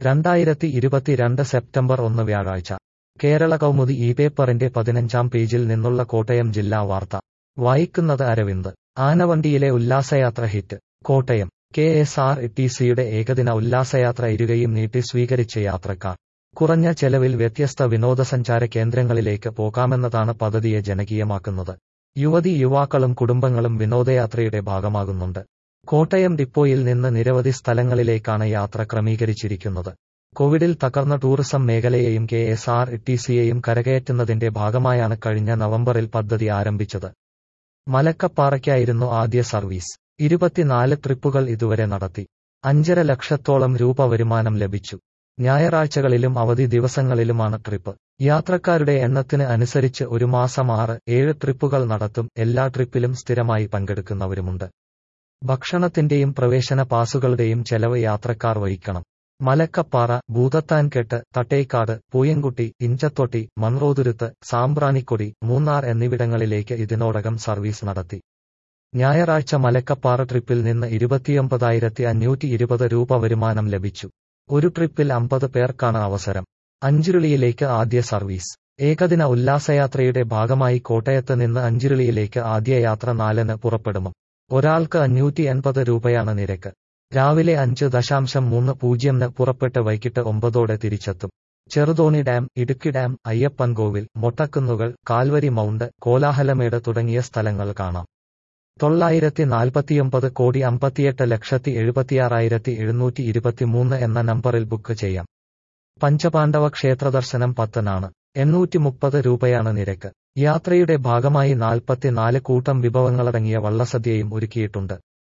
രണ്ടായിരത്തി ഇരുപത്തിരണ്ട് സെപ്റ്റംബർ ഒന്ന് വ്യാഴാഴ്ച കേരള കൗമുദി ഈ പേപ്പറിന്റെ പതിനഞ്ചാം പേജിൽ നിന്നുള്ള കോട്ടയം ജില്ലാ വാർത്ത വായിക്കുന്നത് അരവിന്ദ് ആനവണ്ടിയിലെ ഉല്ലാസയാത്ര hit Kottayam K S R T സിയുടെ ഏകദിന ഉല്ലാസയാത്ര ഇരുകയും നീട്ടി സ്വീകരിച്ച യാത്രക്കാർ കുറഞ്ഞ ചെലവിൽ വ്യത്യസ്ത വിനോദസഞ്ചാര കേന്ദ്രങ്ങളിലേക്ക് പോകാമെന്നതാണ് പദ്ധതിയെ ജനകീയമാക്കുന്നത് യുവതി യുവാക്കളും കുടുംബങ്ങളും വിനോദയാത്രയുടെ ഭാഗമാകുന്നുണ്ട് കോട്ടയം ഡിപ്പോയിൽ നിന്ന് നിരവധി സ്ഥലങ്ങളിലേക്കാണ് യാത്ര ക്രമീകരിച്ചിരിക്കുന്നത് കോവിഡിൽ തകർന്ന ടൂറിസം മേഖലയെയും കെ എസ് ആർ ടി സിയെയും കരകയറ്റുന്നതിന്റെ ഭാഗമായാണ് കഴിഞ്ഞ നവംബറിൽ പദ്ധതി ആരംഭിച്ചത് മലക്കപ്പാറയ്ക്കായിരുന്നു ആദ്യ സർവീസ് ഇരുപത്തിനാല് ട്രിപ്പുകൾ ഇതുവരെ നടത്തി അഞ്ചര ലക്ഷത്തോളം രൂപ വരുമാനം ലഭിച്ചു ഞായറാഴ്ചകളിലും അവധി ദിവസങ്ങളിലുമാണ് ട്രിപ്പ് യാത്രക്കാരുടെ എണ്ണത്തിന് അനുസരിച്ച് ഒരു മാസം ആറ് ഏഴ് ട്രിപ്പുകൾ നടത്തും എല്ലാ ട്രിപ്പിലും സ്ഥിരമായി പങ്കെടുക്കുന്നവരുമുണ്ട് ഭക്ഷണത്തിന്റെയും പ്രവേശന പാസുകളുടെയും ചെലവ് യാത്രക്കാർ വഹിക്കണം മലക്കപ്പാറ ഭൂതത്താൻകെട്ട് തട്ടേക്കാട് പൂയംകുട്ടി ഇഞ്ചത്തൊട്ടി മൺറോതുരുത്ത് സാമ്പ്രാണിക്കൊടി മൂന്നാർ എന്നിവിടങ്ങളിലേക്ക് ഇതിനോടകം സർവീസ് നടത്തി ഞായറാഴ്ച മലക്കപ്പാറ ട്രിപ്പിൽ നിന്ന് ഇരുപത്തിയൊമ്പതായിരത്തി അഞ്ഞൂറ്റി ഇരുപത് രൂപ വരുമാനം ലഭിച്ചു ഒരു ട്രിപ്പിൽ അമ്പത് പേർക്കാണ് അവസരം അഞ്ചുരുളിയിലേക്ക് ആദ്യ സർവീസ് ഏകദിന ഉല്ലാസയാത്രയുടെ ഭാഗമായി കോട്ടയത്ത് നിന്ന് അഞ്ചുരുളിയിലേക്ക് ആദ്യ യാത്ര നാലിന് പുറപ്പെടും ഒരാൾക്ക് അഞ്ഞൂറ്റി എൺപത് രൂപയാണ് നിരക്ക് രാവിലെ അഞ്ച് ദശാംശം മൂന്ന് പൂജ്യംന് പുറപ്പെട്ട് വൈകിട്ട് ഒമ്പതോടെ തിരിച്ചെത്തും ചെറുതോണി ഡാം ഇടുക്കി ഡാം അയ്യപ്പൻകോവിൽ മൊട്ടക്കുന്നുകൾ കാൽവരി മൗണ്ട് കോലാഹലമേട് തുടങ്ങിയ സ്ഥലങ്ങൾ കാണാം തൊള്ളായിരത്തി നാൽപ്പത്തിയൊമ്പത് കോടി അമ്പത്തിയെട്ട് ലക്ഷത്തി എഴുപത്തിയാറായിരത്തി എഴുന്നൂറ്റി ഇരുപത്തിമൂന്ന് എന്ന നമ്പറിൽ ബുക്ക് ചെയ്യാം പഞ്ചപാണ്ഡവ ക്ഷേത്രദർശനം പത്തനാണ് എണ്ണൂറ്റി മുപ്പത് രൂപയാണ് നിരക്ക് യാത്രയുടെ ഭാഗമായി നാൽപ്പത്തിനാല് കൂട്ടം വിഭവങ്ങളടങ്ങിയ വള്ളസദ്യയും ഒരുക്കിയിട്ടുണ്ട്